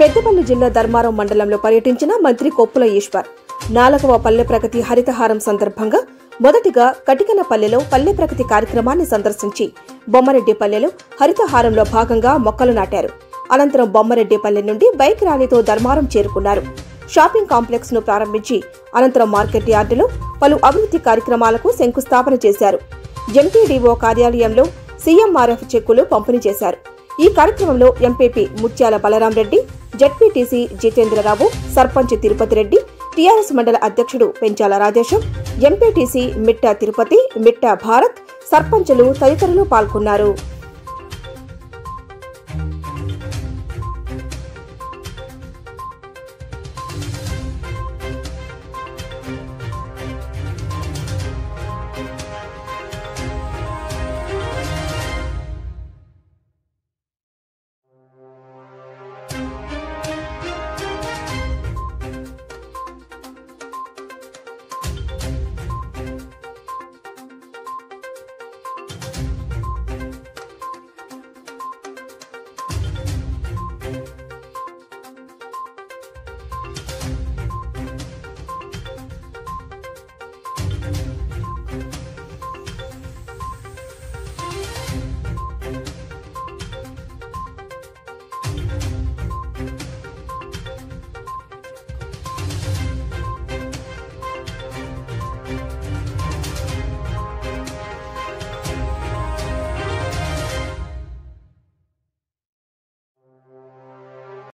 పెద్దపల్లి జిల్లా ధర్మారం మండలంలో పర్యటించిన మంత్రి కొప్పుల ఈశ్వర్ నాలుగవ పల్లె ప్రగతి హరితహారం సందర్భంగా మొదటిగా కటికనపల్లెలో పల్లె ప్రగతి కార్యక్రమాన్ని సందర్శించి బొమ్మరెడ్డిపల్లెలో హరితహారంలో భాగంగా మొక్కలు నాటారు అనంతరం బొమ్మరెడ్డిపల్లె నుండి బైక్ ర్యాలీతో ధర్మారం చేరుకున్నారు షాపింగ్ కాంప్లెక్స్ ను ప్రారంభించి అనంతరం మార్కెట్ యార్డులో పలు అభివృద్ధి కార్యక్రమాలకు శంకుస్థాపన చేశారు ఎంపీడీఓ కార్యాలయంలో సీఎంఆర్ఎఫ్ చెక్కులు పంపిణీ చేశారు ఈ కార్యక్రమంలో MPP Muthyala Balaram Reddy ZPTC Jitendra Rao sarpanch Tirupati Reddy TRS మండల అధ్యక్షుడు పెంచాల రాజేశం ఎంపీటీసీ మిట్ట తిరుపతి మిట్ట భారత్ సర్పంచులు తదితరులు పాల్గొన్నారు